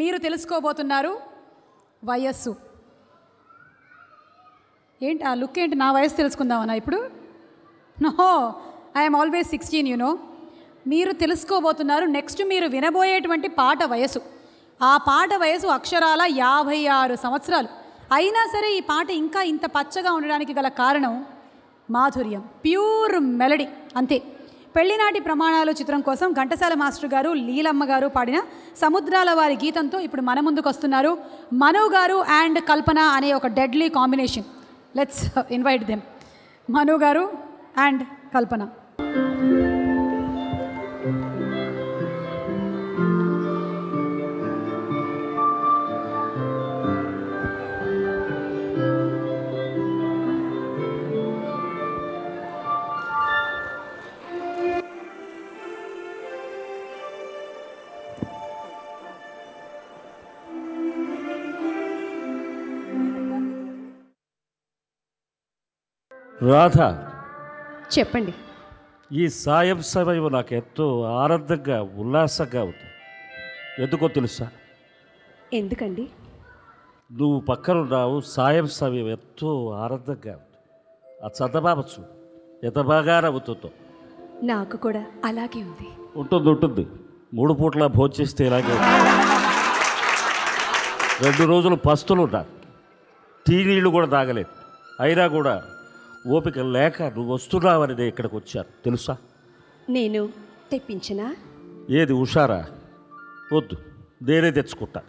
మీరు తెలుసుకోబోతున్నారు వయస్సు ఏంటి ఆ లుక్ ఏంటి నా వయసు తెలుసుకుందామన్నా ఇప్పుడు no I'm always sixteen you know మీరు తెలుసుకోబోతున్నారు నెక్స్ట్ మీరు వినబోయేటువంటి పాట వయసు ఆ పాట వయసు అక్షరాల యాభై ఆరు సంవత్సరాలు అయినా సరే ఈ పాట ఇంకా ఇంత పచ్చగా ఉండడానికి గల కారణం మాధుర్యం ప్యూర్ మెలడీ అంతే పెళ్లినాటి ప్రమాణాలు చిత్రం కోసం ఘంటసాల మాస్టర్ గారు లీలమ్మ గారు పాడిన సముద్రాల వారి గీతంతో ఇప్పుడు మన ముందుకు వస్తున్నారు మను గారు అండ్ కల్పన అనే ఒక deadly combination let's invite them Manu గారు అండ్ కల్పన రాధ చెప్పండి ఈ సాయం సమయం నాకు ఎంతో ఆనందంగా ఉల్లాసంగా ఉంది ఎందుకో తెలుసా ఎందుకండి నువ్వు పక్కనున్నావు సాయం సమయం ఎంతో ఆనందంగా ఉంది ఆ చందమామ చూడు ఎంత బాగా నవ్వుతుందో నాకు కూడా అలాగే ఉంది ఉంటుంది ఉంటుంది మూడు పూట్ల భోంచేస్తే ఇలాగే ఉంటుంది. రెండు రోజులు పస్తులు ఉన్నారు టీ నీళ్ళు కూడా తాగలేదు అయినా కూడా ఓపిక లేక నువ్వు వస్తున్నావని నేను ఇక్కడికి వచ్చాను తెలుసా నేను తెప్పించనా ఏది హుషారా వద్దు నేనే తెచ్చుకుంటా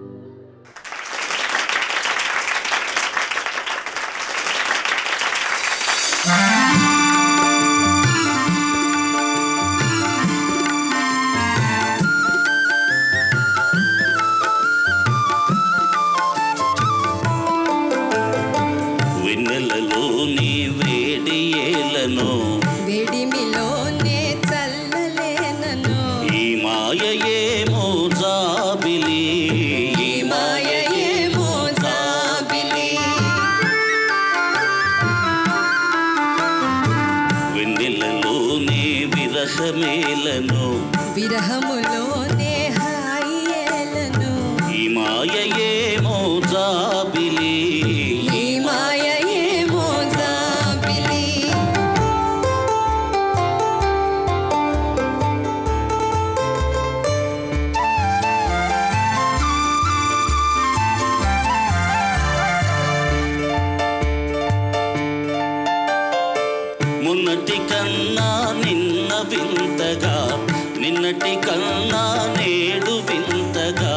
వెన్నెలలోని వేడి ఏలను వేడిమిలోనే చల్లలేనను ఈ మాయయేమో జాబిలి ఈ మాయయేమో జాబిలి వెన్నెలలోని విరహమేలను విరహములోనే హాయేలను ఈ మాయయేమో జాబిలి ఈ మాయయేమో జాబిలి మొన్నటి కన్నా నిన్న వింతగా నిన్నటి కన్నా నేడు వింతగా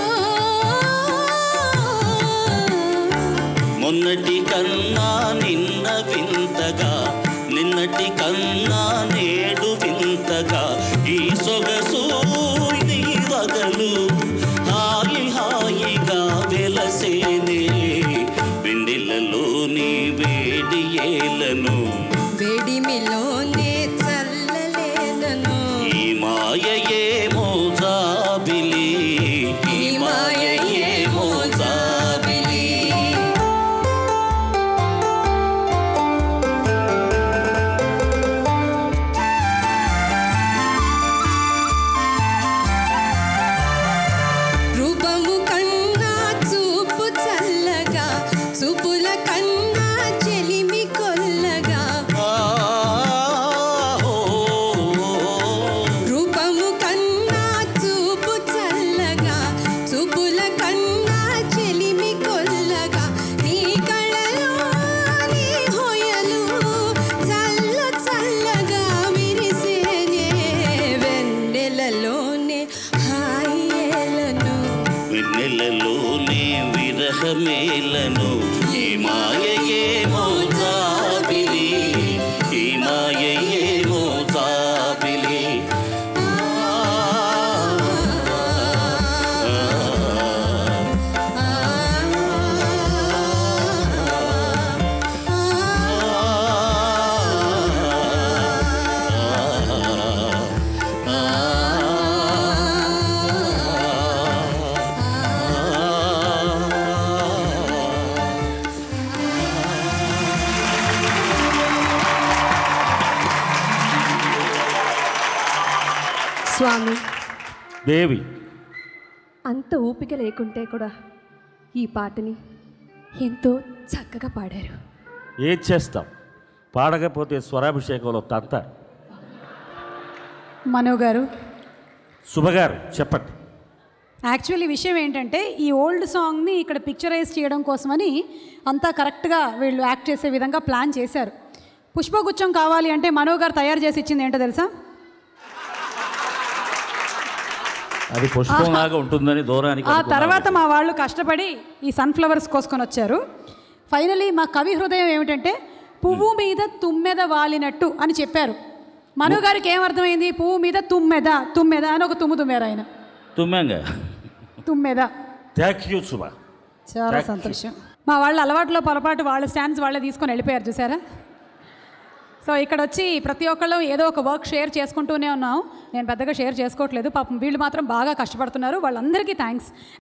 మొన్నటి కన్నా నిన్న వింతగా నిన్నటి కన్నా నేడు వింతగా ఈ సొగసు నీ వగలు హాయి హాయిగా వెలసేనే వెన్నెలలోని వేడి ఏలను వేడిమిలోనే చల్లలేనను ఈ మాయయేమో జాబిలి ఈ మాయయేమో జాబిలి రూపము కన్నా చూపు చల్లగా చూపుల కన్నా చెలిమి కొల్లగా ఆ, ఓ, రూపము కన్నా చూపు చల్లగా చూపుల కన్నా చెలిమి కొల్లగా నీ కళలో నీ హొయలు చల్ల చల్లగా విరిసేనే వెన్నెలలోనే హాయేలను వెన్నెలలోనే విరహమేలను ఈ మాయయేమో జాబిలి ఈ మాయయేమో జాబిలి స్వామి దేవి అంత అంత ఓపిక లేకుంటే కూడా ఈ పాటని ఎంతో చక్కగా పాడారు ఏం చేస్తాం పాడకపోతే స్వరాభిషేకంలో తంతారు మనో గారు శుభగారు చెప్పండి యాక్చువల్లీ విషయం ఏంటంటే ఈ ఓల్డ్ సాంగ్ని ఇక్కడ పిక్చరైజ్ చేయడం కోసమని అంతా కరెక్ట్గా వీళ్ళు యాక్ట్ చేసే విధంగా ప్లాన్ చేశారు పుష్పగుచ్చం కావాలి అంటే మనో గారు తయారు చేసి ఇచ్చింది ఏంటో తెలుసా అది పుష్పంలాగా ఉంటుందని దూరానికి ఆ అనుకున్నాను. తర్వాత మా వాళ్ళు కష్టపడి ఈ సన్ఫ్లవర్స్ కోసుకొని వచ్చారు ఫైనలీ మా కవి హృదయం ఏమిటంటే పువ్వు మీద తుమ్మెద వాలినట్టు అని చెప్పారు మను గారికి ఏమర్థమైంది పువ్వు మీద తుమ్మెద తుమ్మెద అని ఒక తుమ్ము తుమ్మారు ఆయన తుమ్మంగా తుమ్మెద థ్యాంక్ యూ శుభ చాలా Thank you. సంతోషం మా వాళ్ళ అలవాట్లో పొరపాటు వాళ్ళ స్టాండ్స్ వాళ్ళే తీసుకొని వెళ్ళిపోయారు చూసారా సో ఇక్కడ వచ్చి ప్రతి ఒక్కళ్ళు ఏదో ఒక వర్క్ షేర్ చేసుకుంటూనే ఉన్నాం నేను పెద్దగా షేర్ చేసుకోవట్లేదు పాపం వీళ్ళు మాత్రం బాగా కష్టపడుతున్నారు వాళ్ళందరికీ థ్యాంక్స్